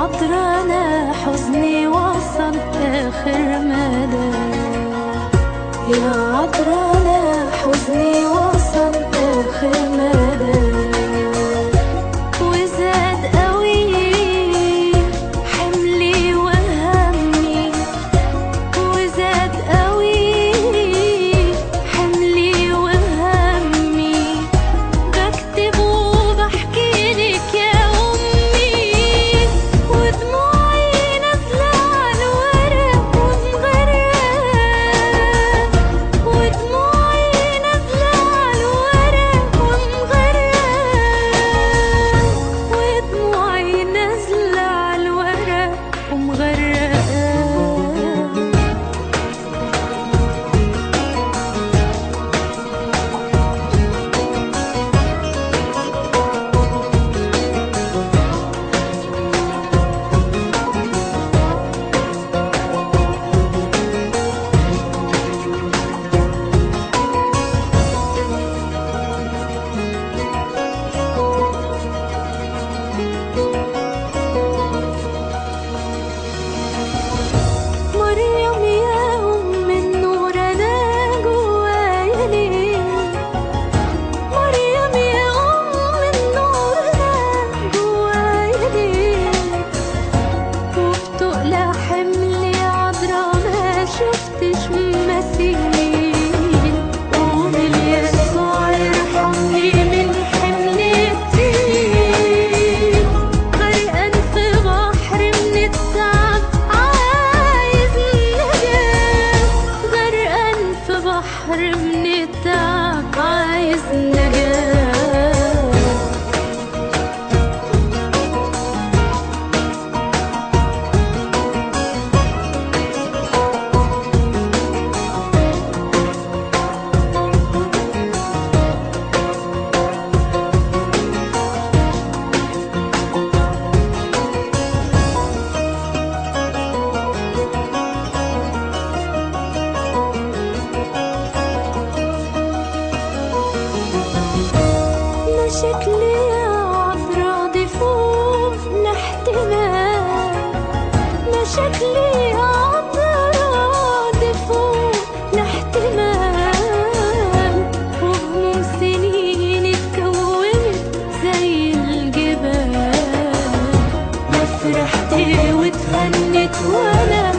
عطرانا حزني وصل آخر مدى يا عطرانا حزني وصل آخر مدى وزاد قوي حملي وهمي وزاد قوي حملي وهمي بكتب وبحكي لك يا أمي ودموعي نازلة على الورق ومغرقة ودموعي نازلة على الورق ومغرقة ودموعي نازلة على الورق ومغرقة مريم يا أم النور أنا جوايا ليه مريم يا أم النور أنا جوايا ليه وبتقل حملي عذرا ما شفتش مثيل قولي ليسوع ارحمني من حملي التقيل غرقان في بحر من التعب عايز نجاة غرقان في بحر من التعب عايز نجاة مشاكلي يا عذرا دي فوق الاحتمال مشاكلي يا عذرا دي فوق الاحتمال وهموم سنين اتكونت زي الجبال ما فرحت واتهنت ولا